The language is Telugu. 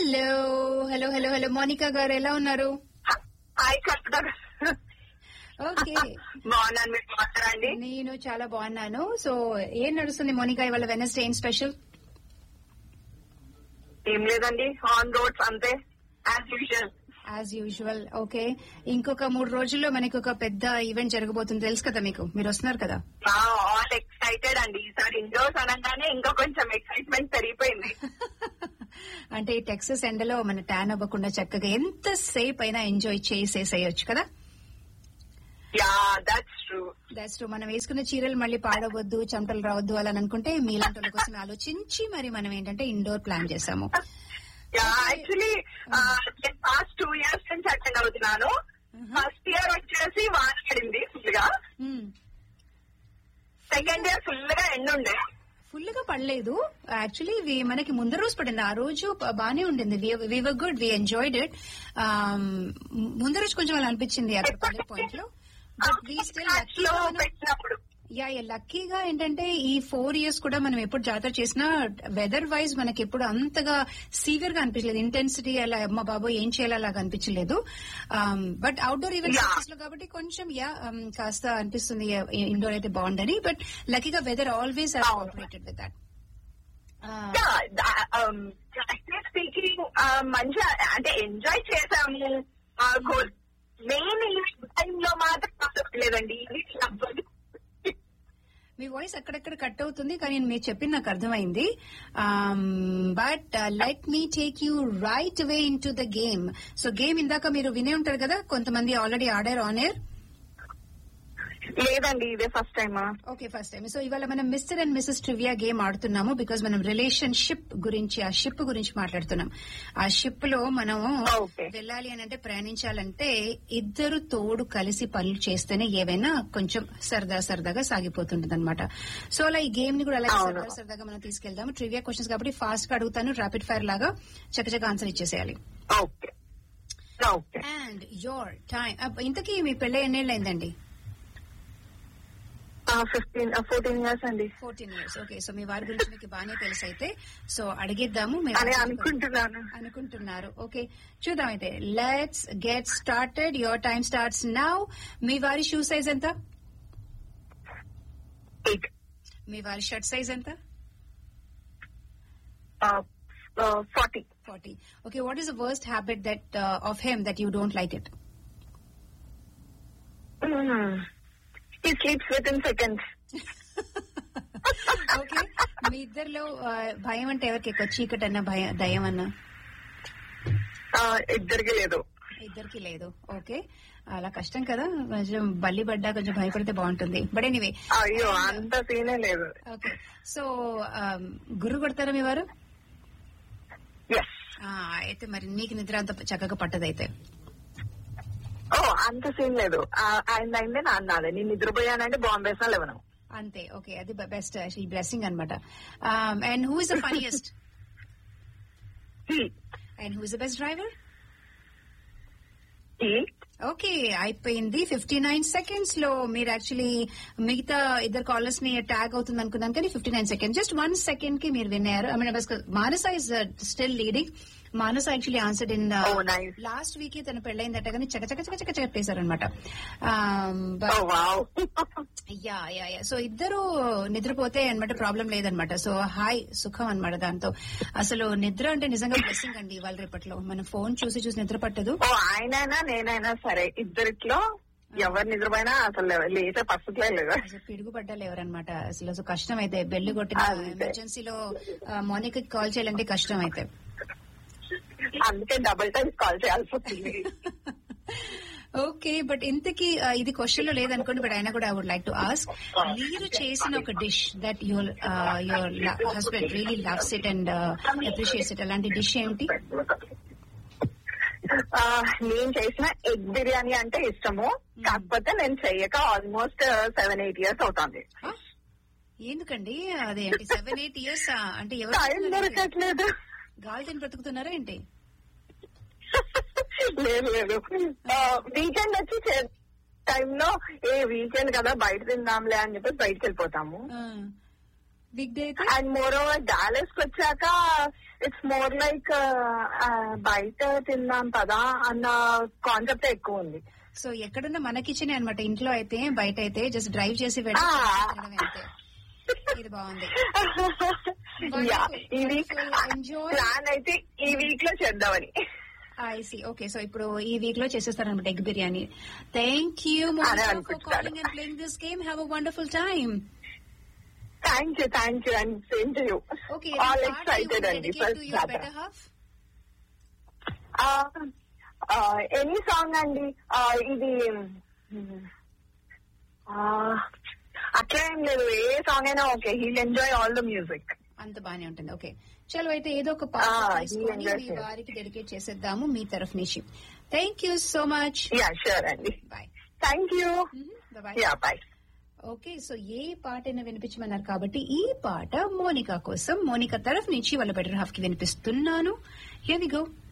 Hello hello hello hello Monica garu ఎలా ఉన్నారు హాయ్ కల్పన ఓకే బాగున్నాను మీరు బాగున్నారా అండి నేను చాలా బాగున్నాను సో ఏం నడుస్తుంది మోనికా ఇవాళ వెనస్డే ఏం స్పెషల్ ఏం లేదండి ఆన్ రోడ్స్ అంతే as usual as usual okay ఇంకొక మూడు రోజుల్లో మనకి ఒక పెద్ద ఈవెంట్ జరగబోతుంది తెలుసు కదా మీకు మీరు వస్తున్నారు కదా ఆల్ ఎక్సైటెడ్ అండి ఈసారి ఇండోర్స్ అనగానే ఇంకా కొంచెం ఎక్సైట్మెంట్ పెరిగిపోయింది అంటే ఈ టెక్సస్ ఎండలో మన ట్యాన్ అవ్వకుండా చక్కగా ఎంతసేపు అయినా ఎంజాయ్ చేసేసేయచ్చు కదా yeah that's true that's true మనం వేసుకున్న చీరలు మళ్ళీ పాడవద్దు చెమటలు రావద్దు అలా అని అనుకుంటే మీలాంటి వాళ్ళ కోసం ఆలోచించి మరి మనం ఏంటంటే ఇండోర్ ప్లాన్ చేసాము yeah actually past two years నుంచి అటెండ్ అవుతున్నాను ఫస్ట్ ఇయర్ వచ్చేసి వాన పడింది ఫుల్ గా సెకండ్ ఇయర్ ఫుల్ గా ఎండ్ ఉండే ఫుల్ గా పడలేదు యాక్చువల్లీ మనకి ముందు రోజు పడింది ఆ రోజు బ- బానే ఉండింది very good we enjoyed it ముందు రోజు కొంచెం అలా అనిపించింది అక్కడ పడే పాయింట్ లో బట్ వీ స్టిల్ లో పెట్టినప్పుడు యా యా లక్కీగా ఏంటంటే ఈ ఫోర్ ఇయర్స్ కూడా మనం ఎప్పుడు జాతర చేసినా వెదర్ వైజ్ మనకి ఎప్పుడు అంతగా సీవియర్ గా అనిపించలేదు ఇంటెన్సిటీ అలా అమ్మ బాబు ఏం చేయాలి అలాగా అనిపించలేదు బట్ అవుట్డోర్ ఈవెంట్స్ Yeah. లో కాబట్టి కొంచెం యా కాస్త అనిపిస్తుంది ఇండోర్ అయితే బాగుందని బట్ లక్కీగా weather always cooperated with that speaking మంచిగా అంటే ఎంజాయ్ చేసాము మెయిన్ ఈవెంట్ టైంలో మాత్రం లేదండి ఇది మీ వాయిస్ అక్కడక్కడ కట్ అవుతుంది కానీ మీరు చెప్పింది నాకు అర్థమైంది but let me take you right way in to the game so game ఇందాక మీరు వినే ఉంటారు కదా కొంతమంది ఆల్రెడీ ఆడారు ఆన్ ఎయిర్ లేదండి ఇదే ఫస్ట్ టైమా ఓకే ఫస్ట్ టైం సో ఇవాళ మనం mister and missus trivia game ఆడుతున్నాము బికాజ్ మనం రిలేషన్షిప్ గురించి ఆ షిప్ గురించి మాట్లాడుతున్నాం ఆ షిప్ లో మనం Okay. వెళ్ళాలి అని అంటే ప్రయాణించాలంటే ఇద్దరు తోడు కలిసి పనులు చేస్తేనే ఏవైనా కొంచెం సరదా సరదాగా సాగిపోతుంటుంది అనమాట సో అలా ఈ గేమ్ ని కూడా అలాగే అవును. సరదా సరదాగా మనం తీసుకెళ్దాము ట్రివియా క్వశ్చన్స్ కాబట్టి ఫాస్ట్ గా అడుగుతాను ర్యాపిడ్ ఫైర్ లాగా చక్కచక్క ఆన్సర్ ఇచ్చేసేయాలి okay okay and your time ఇంతకీ మీ పెళ్ళి ఎన్నేళ్ళు అయిందండి ఫిఫ్టీన్ ఫోర్టీన్ ఇయర్స్ అండి ఫోర్టీన్ ఇయర్స్ ఓకే సో మీ వారి గురించి మీకు బాగానే తెలుసు అయితే సో అడిగిద్దాము మీ అని వారి- అనుకుంటున్నాను అనుకుంటున్నారు ఓకే చూద్దాం అయితే let's get started your time starts now మీ వారి షూ సైజ్ ఎంత ఎయిట్ మీ వారి షర్ట్ సైజ్ ఎంత forty forty okay what is the worst habit that of him that you don't like it he sleeps within seconds okay మీ ఇద్దరిలో uh, భయం అంటే ఎవరికి ఎక్కువ చీకటి అన్న భయం దయం అన్న ఇద్దరికి లేదు ఇద్దరికి లేదు ఓకే అలా కష్టం కదా కొంచెం బల్లి పడ్డా కొంచెం భయపడితే బాగుంటుంది బట్ ఎనీవే అయ్యో అంత సీనే లేదు ఓకే సో గురు కొడతారా మీ వారు ఎస్ ఆ, అయితే మరి నీకు నిద్ర అంత చక్కగా పట్టదైతే ఓ అంత సీన్ లేదు ఆయన అయిందే నా అన్నాది నేను నిద్రపోయానంటే బాంబే వేసినా లేవను అంతే ఓకే అది బెస్ట్ ఈ బ్లెస్సింగ్ అనమాట and who is the funniest and who is the best driver okay అయిపోయింది ఫిఫ్టీ నైన్ సెకండ్స్ లో మీరు యాక్చువల్లీ మిగతా ఇద్దరు కాలర్స్ ని ట్యాగ్ అవుతుంది అనుకున్నాను కానీ fifty nine second just one second కి మీరు విన్నారు I mean Manasa is still leading Manasa actually answered in Oh, nice. Last week తన పెళ్ళైందట కానీ చక చక చక చక చక చెప్పేశారు అనమాట oh wow yeah yeah yeah so ఇద్దరు నిద్రపోతే అనమాట ప్రాబ్లం లేదనమాట సో హాయ్ సుఖం అన్నమాట దాంతో అసలు నిద్ర అంటే నిజంగా బ్లెస్సింగ్ అండి ఇవాళ రేపట్లో మన ఫోన్ చూసి చూసి నిద్ర పట్టదు ఓ ఆయనైనా నేనైనా సరే ఇద్దరిట్లో ఎవరు నిద్రపోయినా అసలు లేచే పరిస్థితులే లేదు అసలు పిడుగు పడ్డాలు ఎవరనమాట అసలు అసలు కష్టం అయితే బెల్లు కొట్టిన అంతే. ఎమర్జెన్సీలో మోనిక్ కాల్ చేయాలంటే కష్టం అయితే అందుకే డబుల్ టైమ్స్ కాల్ చేయాల్సి వచ్చింది ఓకే బట్ ఇంతకీ ఆ, ఇది క్వశ్చన్ లో లేదనుకోండి బట్ అయినా కూడా I would like to ask మీరు చేసిన ఒక dish that your your husband really loves it and appreciates it అలాంటి డిష్ ఏంటి ఆ, నేను చేసిన ఎగ్ బిర్యానీ అంటే ఇష్టము కాకపోతే నేను చెయ్యక ఆల్మోస్ట్ సెవెన్ ఎయిట్ ఇయర్స్ అవుతుంది ఆ? ఎందుకండి అదే అంటే సెవెన్ ఎయిట్ ఇయర్స్ అంటే ఎవరు టైం చేస్తున్నారు? దొరకట్లేదు గాలి తిని బ్రతుకుతున్నారా ఏంటి లేదు లేదు వీకెండ్ వచ్చి టైంలో ఏ వీకెండ్ కదా బయట తిందాంలే అని చెప్పి బయటకు వెళ్ళిపోతాము ఆ. బిగ్ డే అయితే అండ్ మోర్ ఓవర్ డాలస్ కి వచ్చాక ఇట్స్ మోర్ లైక్ బయట తిందాం పదా అన్న కాన్సెప్ట్ ఎక్కువ ఉంది సో ఎక్కడున్నా మన కిచెన్ అనమాట ఇంట్లో అయితే బయట అయితే జస్ట్ డ్రైవ్ చేసి వెళ్ళి ఆ. తినడమే అంతే ఇది బాగుంది యా ఈ వీక్ Wonderful. Enjoy. ప్లాన్ అయితే ఈ వీక్ లో చేద్దామని ఐసి ఓకే సో ఇప్పుడు ఈ వీక్ లో చేసేస్తారనమాట ఎగ్ బిర్యానీ థ్యాంక్ యూ అదే ఫర్ అనుకుంటున్నాను. Calling and playing this game have a wonderful time thank you thank you and same to you okay all excited అండి ఫస్ట్ జాతర బెటర్ హాఫ్ ఎనీ సాంగ్ అండి Ah, ఇది ah, అట్లా ఏం లేదు ఏ సాంగ్ అయినా okay he'll enjoy all the music అంత బానే ఉంటుంది ఓకే చలో అయితే ఏదో ఒక ఆ, పాట he తీసుకొని enjoys మీ it. వారికి డెడికేట్ చేసేద్దాము మీ తరఫు నుంచి thank you so much yeah sure అండి bye thank you bye yeah bye okay so ఏ పాటైనా వినిపించమన్నారు కాబట్టి ఈ పాట మోనికా కోసం మోనికా తరఫు నుంచి వాళ్ళ బెటర్ హాఫ్ కి వినిపిస్తున్నాను హియర్ వి గో